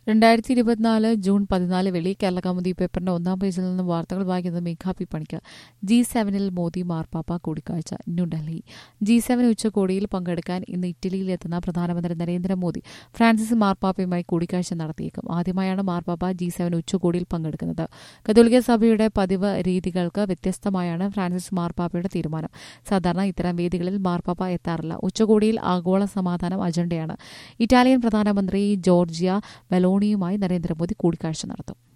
രണ്ടായിരത്തി ഇരുപത്തിനാല് ജൂൺ പതിനാല് വെള്ളി കേരള കൗമുദി പേപ്പറിന്റെ ഒന്നാം പേജിൽ നിന്നും വാർത്തകൾ വായിക്കുന്നത് മേഘാ പി പണിക്ക് ജി സെവനിൽ മോദി മാർപ്പാപ്പ കൂടിക്കാഴ്ച ന്യൂഡൽഹി ജി സെവൻ ഉച്ചകോടിയിൽ പങ്കെടുക്കാൻ ഇന്ന് ഇറ്റലിയിലെത്തുന്ന പ്രധാനമന്ത്രി നരേന്ദ്രമോദി ഫ്രാൻസിസ് മാർപ്പാപ്പയുമായി കൂടിക്കാഴ്ച നടത്തിയേക്കും ആദ്യമായാണ് മാർപ്പാപ്പ ജി സെവൻ ഉച്ചകോടിയിൽ പങ്കെടുക്കുന്നത് കത്തോലിക്ക സഭയുടെ പതിവ് രീതികൾക്ക് വ്യത്യസ്തമായാണ് ഫ്രാൻസിസ് മാർപ്പാപ്പയുടെ തീരുമാനം സാധാരണ ഇത്തരം വേദികളിൽ മാർപ്പാപ്പ എത്താറില്ല ഉച്ചകോടിയിൽ ആഗോള സമാധാനം അജണ്ടയാണ് ഇറ്റാലിയൻ പ്രധാനമന്ത്രി ജോർജിയ മെലോണിയുമായി നരേന്ദ്രമോദി കൂടിക്കാഴ്ച നടത്തും